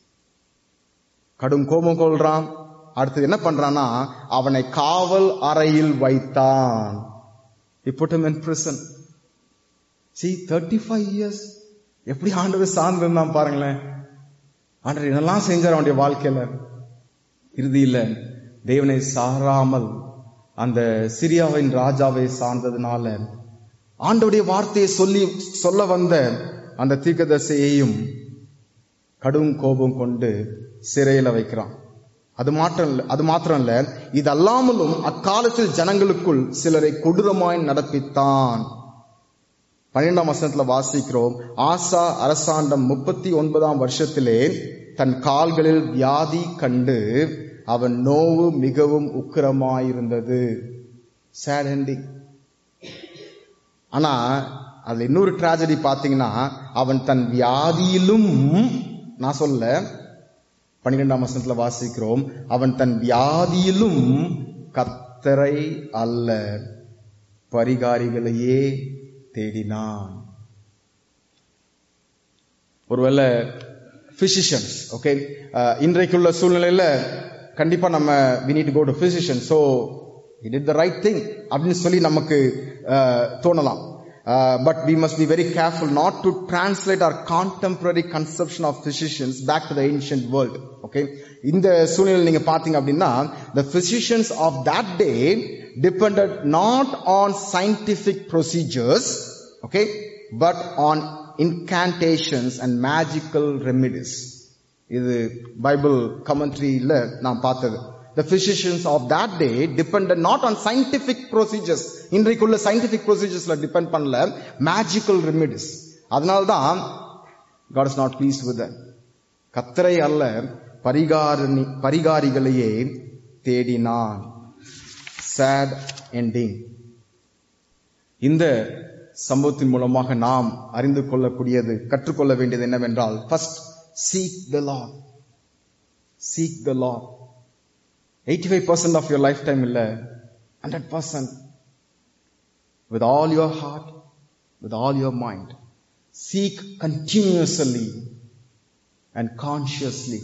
Speaker 1: கடும் கோபம் கொள்றான் அடுத்து என்ன பண்றான்னா அவனை காவல் அறையில் வைத்தான் He put him in prison. See, 35 years எப்படி ஆண்டவர் சார்ந்து இருந்தான் பாருங்களேன் ஆண்டவர் என்னெல்லாம் செஞ்சார் அவனுடைய வாழ்க்கையில இறுதியில தேவனை சாராமல் அந்த சிரியாவின் ராஜாவை சார்ந்ததுனால ஆண்டவுடைய வார்த்தையை சொல்லி சொல்ல வந்த அந்த தீர்க்கதரிசியையும் கடும் கோபம் கொண்டு சிறையில வைக்கிறான் அது மாத்திரம் இல்ல அது மாத்திரம் இல்ல இது அல்லாமலும் அக்காலத்தில் ஜனங்களுக்குள் சிலரை கொடூரமாய் நடப்பித்தான் பன்னிரெண்டாம் வசனத்துல வாசிக்கிறோம் ஆசா அரசாண்டம் முப்பத்தி ஒன்பதாம் வருஷத்திலே தன் கால்களில் வியாதி கண்டு அவன் நோவு மிகவும் உக்கிரமாயிருந்தது சேட் எண்டிங் ஆனா அதுல இன்னொரு டிராஜடி பாத்தீங்கன்னா அவன் தன் வியாதியிலும் நான் சொல்ல பன்னிரெண்டாம் வசனத்துல வாசிக்கிறோம் அவன் தன் வியாதியிலும் கத்தரை அல்ல பரிகாரிகளையே தேடினான் ஒருவேளை பிசிஷியன்ஸ் ஓகே இன்றைக்குள்ள சூழ்நிலையில கண்டிப்பா நம்ம we need go to physician so it it the right thing அப்படின்னு சொல்லி நமக்கு அஹ், தோணலாம் but we must be very careful not to translate our contemporary conception of physicians back to the ancient world okay இந்த சூழ்நிலை நீங்க பாத்தீங்க அப்படின்னா the physicians of that day depended not on scientific procedures okay but on incantations and magical remedies இது Bible கமெண்ட்ரியில நான் பார்த்தது the physicians of that day depended not on scientific procedures இன்றைக்குள்ள scientific proceduresல depend பண்ணல magical remedies அதனால்தான் God is not pleased with them கத்தரை அல்ல பரிகாரணி பரிகாரிகளையே தேடினான் sad ending இந்த சம்பவத்தின் மூலமாக நாம் அறிந்து கொள்ளக்கூடியது கற்றுக்கொள்ள வேண்டியது என்னவென்றால் first seek the Lord seek the Lord eighty five percent of your lifetime இல்ல hundred percent with all your heart with all your mind seek continuously and consciously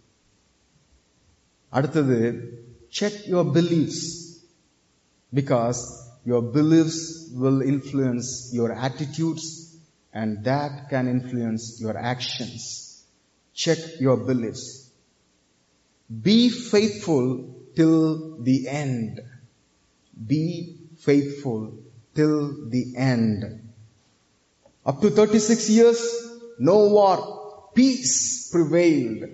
Speaker 1: அடுத்தது check your beliefs because your beliefs will influence your attitudes and that can influence your actions. Check your beliefs. Be faithful till the end. Be faithful till the end. Up to 36 years, no war. Peace prevailed.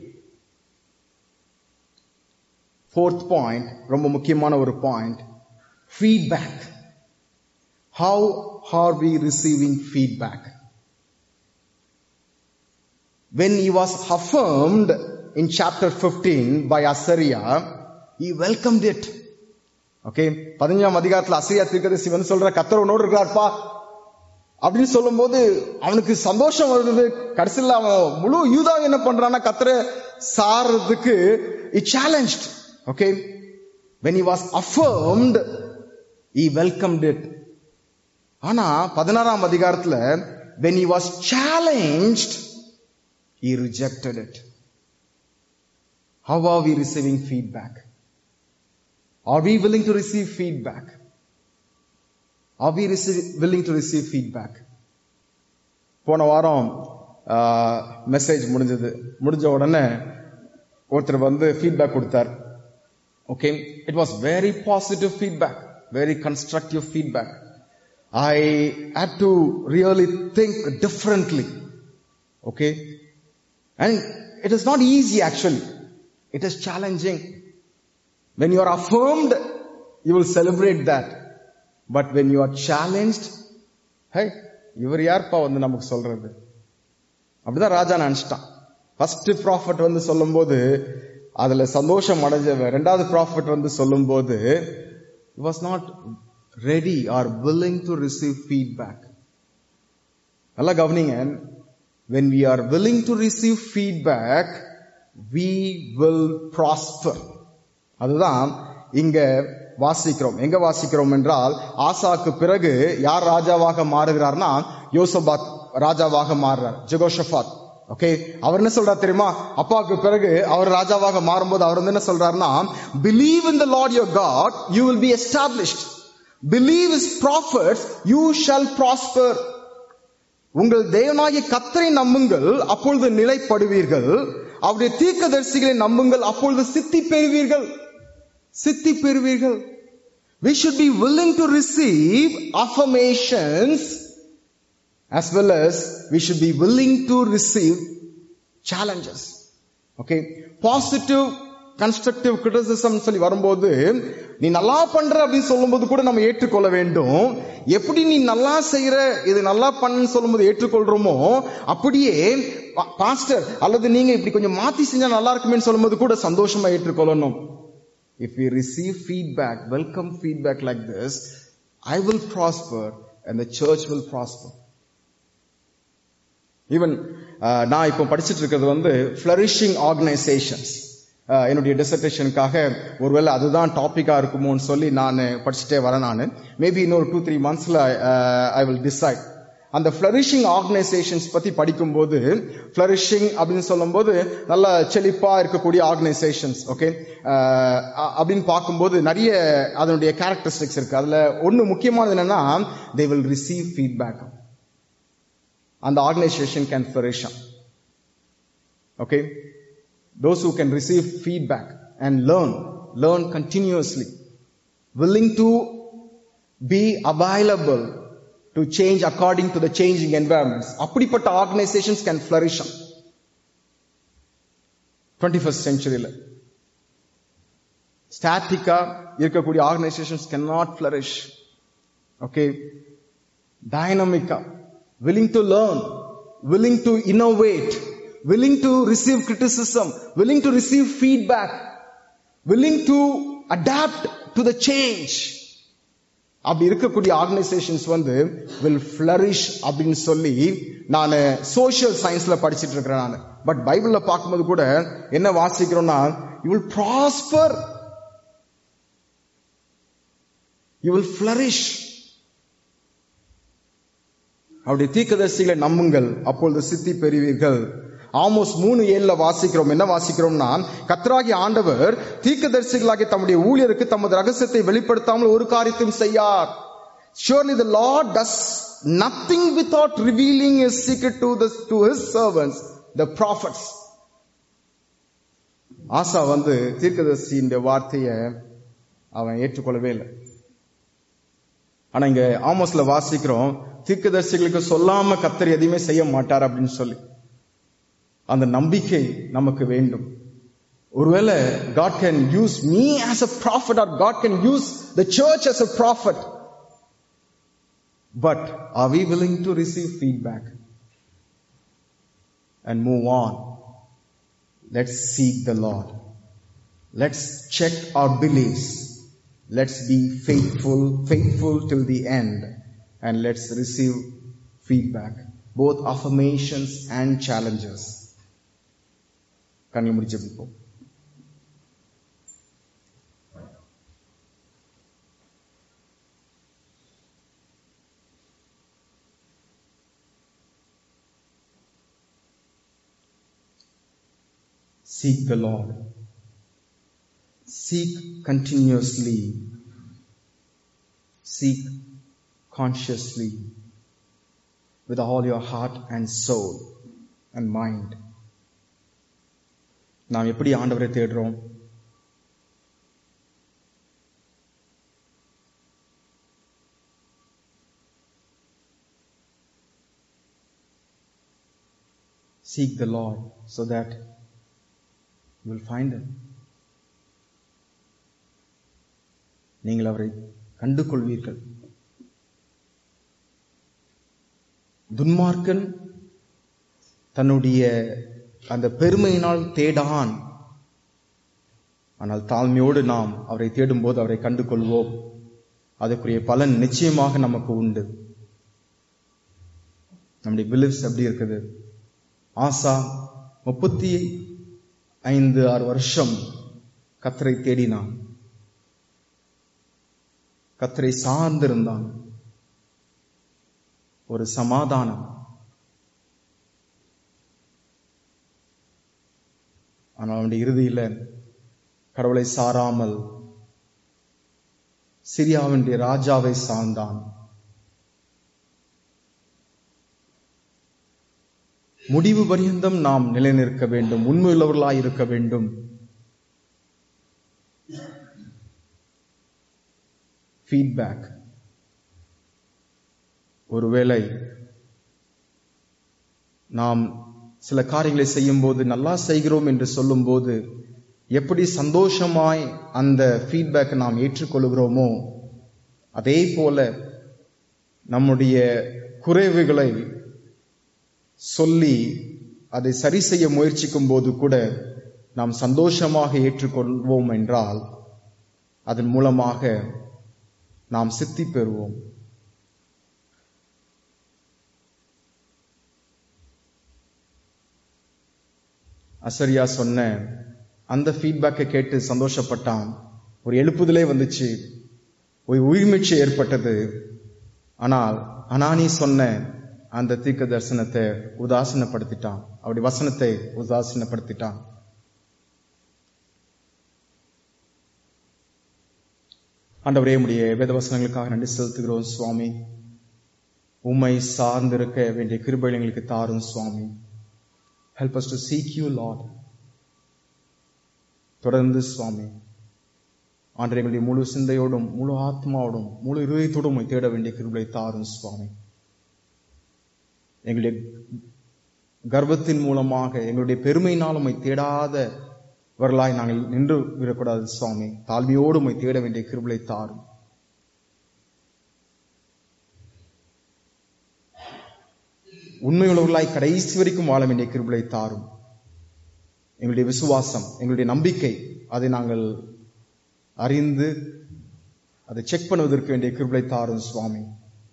Speaker 1: Fourth point, ரொம்ப முக்கியமான ஒரு point. feedback. How are we receiving feedback? When he was affirmed in chapter 15 by Assyria, he welcomed it. Okay பதினஞ்சாம் அதிகாரத்துல அசிரியா தீர்க்கதரிசி வந்து சொல்ற கத்தர் உன்னோடு இருக்கிறார்ப்பா அப்படின்னு சொல்லும்போது அவனுக்கு சந்தோஷம் வருது கடைசியில் அவன் முழு யூதா என்ன பண்றான்னா கத்தரை சாறதுக்கு it challenge okay when he was affirmed he welcomed it ஆனா பதினாறாம் அதிகாரத்துல when he was challenged he rejected it how are we receiving feedback are we willing to receive feedback are we receive, willing to receive feedback போன வாரம் message முடிஞ்சது முடிஞ்ச உடனே ஒருத்தர் வந்து ஃபீட்பேக் கொடுத்தார் Okay, it was very positive feedback, very constructive feedback. I had to really think differently. Okay, and it is not easy actually. It is challenging. When you are affirmed, you will celebrate that. But when you are challenged, hey, இவர் யார்ப்பா வந்து நமக்கு சொல்றது அப்படிதான் ராஜா நினைச்சிட்டான் first prophet வந்து சொல்லும்போது அதுல சந்தோஷம் அடைஞ்சவன் ரெண்டாவது ப்ராஃபிட் வந்து சொல்லும்போது was not ready or willing to receive feedback நல்லா கவனிங்க when we are willing to receive feedback we will prosper அதுதான் இங்க வாசிக்கிறோம் எங்க வாசிக்கிறோம் என்றால் ஆசாக்கு பிறகு யார் ராஜாவாக மாறுகிறார்னா யோசபாத் ராஜாவாக மாறுறார் ஜெகோஷபாத் ஓகே அவர் என்ன சொல்றார் தெரியுமா அப்பாவுக்கு பிறகு அவர் ராஜாவாக மாறும்போது அவர் வந்து என்ன சொல்றாருன்னா believe in the Lord your God you will be established believe his prophets you shall prosper உங்கள் தேவனாகிய கத்தரை நம்புங்கள் அப்பொழுது நிலைப்படுவீர்கள் அவருடைய தீர்க்கதரிசிகளை நம்புங்கள் அப்பொழுது சித்தி பெறுவீர்கள் சித்தி பெறுவீர்கள் we should be willing to receive affirmations as well as we should be willing to receive challenges okay positive constructive criticism சொல்லி வரும்போது நீ நல்லா பண்ற அப்படின்னு சொல்லும்போது கூட நம்ம ஏற்றுக்கொள்ள வேண்டும் எப்படி நீ நல்லா செய்யற இது நல்லா பண்ணுன்னு சொல்லும்போது ஏற்றுக்கொள்றோமோ அப்படியே பாஸ்டர் அல்லது நீங்க இப்படி கொஞ்சம் மாத்தி செஞ்சா நல்லா இருக்குமேன்னு சொல்லும்போது கூட சந்தோஷமா ஏற்றுக்கொள்ளணும் If we receive feedback, welcome feedback like this, I will prosper and the church will prosper. Even நான் இப்போ படிச்சுட்டு இருக்கிறது வந்து ஃபிளரிஷிங் ஆர்கனைசேஷன்ஸ் என்னுடைய டிசர்டேஷனுக்காக ஒருவேளை அதுதான் டாப்பிக்கா இருக்குமோன்னு சொல்லி நான் படிச்சுட்டே வரேன் நான் மேபி இன்னொரு டூ த்ரீ மந்த்ஸ்ல ஐ வில் டிசைட் அந்த ஃபிளரிஷிங் ஆர்கனைசேஷன்ஸ் பத்தி படிக்கும்போது ஃபிளரிஷிங் அப்படின்னு சொல்லும்போது நல்ல செழிப்பா இருக்கக்கூடிய ஆர்கனைசேஷன்ஸ் ஓகே அப்படின்னு பார்க்கும்போது நிறைய அதனுடைய கேரக்டரிஸ்டிக்ஸ் இருக்கு அதுல ஒன்னு முக்கியமானது என்னன்னா தே வில் ரிசீவ் ஃபீட்பேக் அந்த organization can flourish okay those who can receive feedback and learn, learn continuously, willing to be available to change according to the changing environments. அப்படிப்பட்ட organizations can flourish. 21st centuryல ஸ்டாட்டிக்கா இருக்கக்கூடிய organizations can not flourish okay டைனமிக்கா willing to learn willing to innovate willing to receive criticism, willing to receive feedback, willing to adapt to the change. அப்படி இருக்கக்கூடிய organisations வந்து will flourish அப்படின்னு சொல்லி நான் சோசியல் சயின்ஸ்ல படிச்சிட்டு இருக்கிறேன் நான் பட் பைபிள்ல பார்க்கும்போது கூட என்ன வாசிக்கிறோம்னா you will prosper you will flourish அவருடைய தீர்க்கதரிசிகளை நம்புங்கள் அப்பொழுது சித்தி பெறுவீர்கள் ஆமோஸ் மூணு ஏழுல வாசிக்கிறோம் என்ன வாசிக்கிறோம்னா கத்ராகி ஆண்டவர் தீர்க்கதரிசிகளாகிய தம்முடைய ஊழியருக்கு தமது ரகசியத்தை வெளிப்படுத்தாமல் ஒரு காரியத்தையும் செய்யார் Surely the Lord does nothing without revealing his secret to the to his servants, the prophets. ஆசா வந்து தீர்க்கதரிசியின் வார்த்தையை அவன் ஏற்றுக்கொள்ளவே இல்லை ஆனா இங்க ஆமோஸ்ல வாசிக்கிறோம் தீர்க்கதரிசிகளுக்கு சொல்லாம கத்தர் எதையுமே செய்ய மாட்டார் அப்படின்னு சொல்லி அந்த நம்பிக்கை நமக்கு வேண்டும் ஒருவேளை God can use me as a prophet or God can use the church as a prophet. But are we willing to receive feedback and move on? Let's seek the Lord. Let's check our beliefs. Let's be faithful, faithful till the end. And let's receive feedback, both affirmations and challenges. கண்ணை முடிச்சு ஜெபிப்போம் Seek the Lord. Seek continuously. Seek consciously with all your heart and soul and mind. நாம் எப்படி ஆண்டவரை தேடுறோம் Seek the Lord so that you will find him. நீங்கள் அவரை கண்டு கொள்வீர்கள் துன்மார்க்கன் தன்னுடைய அந்த பெருமையினால் தேடான் ஆனால் தாழ்மையோடு நாம் அவரை தேடும்போது அவரை கண்டு கொள்வோம் அதற்குரிய பலன் நிச்சயமாக நமக்கு உண்டு நம்முடைய பிலிப்ஸ் எப்படி இருக்குது ஆசா முப்பத்தி ஐந்து ஆறு வருஷம் கத்தரை தேடினான் கத்தரை சார்ந்திருந்தான் ஒரு சமாதானம் ஆனால் அவனுடைய இறுதியில கடவுளை சாராமல் சிரியாவினுடைய ராஜாவை சார்ந்தான் முடிவு பரியந்தம் நாம் நிலைநிற்க வேண்டும் உண்மையுள்ளவர்களாய் இருக்க வேண்டும் ஃபீட்பேக் ஒருவேளை நாம் சில காரியங்களை செய்யும் போது நல்லா செய்கிறோம் என்று சொல்லும்போது எப்படி சந்தோஷமாய் அந்த ஃபீட்பேக்கை நாம் ஏற்றுக்கொள்கிறோமோ அதே போல நம்முடைய குறைவுகளை சொல்லி அதை சரி செய்ய முயற்சிக்கும் போது கூட நாம் சந்தோஷமாக ஏற்றுக்கொள்வோம் என்றால் அதன் மூலமாக நாம் சித்தி பெறுவோம் அசரியா சொன்ன அந்த ஃபீட்பேக்கை கேட்டு சந்தோஷப்பட்டான் ஒரு எழுப்புதலே வந்துச்சு ஒரு உயிர்மீழ்ச்சி ஏற்பட்டது ஆனால் அனானி சொன்ன அந்த தீர்க்க தரிசனத்தை உதாசீனப்படுத்திட்டான் அவருடைய வசனத்தை உதாசீனப்படுத்திட்டான் ஆண்டவரே உடைய வேத வசனங்களுக்காக நன்றி செலுத்துகிறோம் சுவாமி உம்மை சார்ந்திருக்க வேண்டிய கிருபை எங்களுக்கு தாரும் சுவாமி help us to seek you Lord தொடர்ந்து சுவாமி ஆண்டரை எங்களுடைய முழு சிந்தையோடும் முழு ஆத்மாவோடும் முழு இருதயத்தோடும் உம்மை தேட வேண்டிய கிருபை தாரும் சுவாமி எங்களுடைய கர்வத்தின் மூலமாக எங்களுடைய பெருமையினால் உம்மை தேடாதவர்களாய் நாங்கள் நின்று விடக்கூடாது சுவாமி தாழ்மையோடு உம்மை தேட வேண்டிய கிருபை தாரும் உண்மையுள்ளவர்களாய் கடைசி வரைக்கும் வாழ வேண்டிய கிருபை தாரும் எங்களுடைய விசுவாசம் எங்களுடைய நம்பிக்கை அதை நாங்கள் அறிந்து அதை செக் பண்ணுவதற்கு வேண்டிய கிருபை தாரும் சுவாமி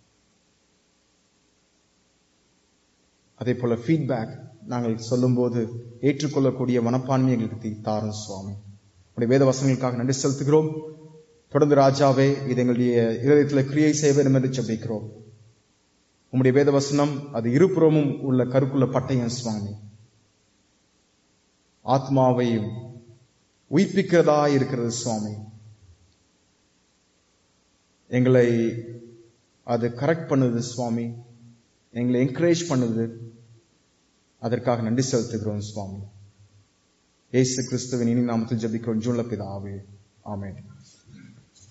Speaker 1: அதே போல ஃபீட்பேக் நாங்கள் சொல்லும்போது ஏற்றுக்கொள்ளக்கூடிய மனப்பான்மை எங்களுக்கு தீ- தாரும் சுவாமி உடைய வேத வசனங்களுக்காக நன்றி செலுத்துகிறோம் தொடர்ந்து ராஜாவே இது எங்களுடைய இருதயத்தில் கிரியை செய்ய வேண்டும் என்று ஜெபிக்கிறோம் உம்முடைய வேத வசனம் அது இருபுறமும் உள்ள கருக்குள்ள பட்டயம் சுவாமி ஆத்மாவையும் உயிர்ப்பிக்கிறதா இருக்கிறது சுவாமி எங்களை அது கரெக்ட் பண்ணுது சுவாமி எங்களை என்கரேஜ் பண்ணுது அதற்காக நன்றி செலுத்துகிறோம் சுவாமி இயேசு கிறிஸ்துவின் இனி நாமத்தில் ஜெபிக்கிறோம் ஜூன்ல பிதாவே ஆமென்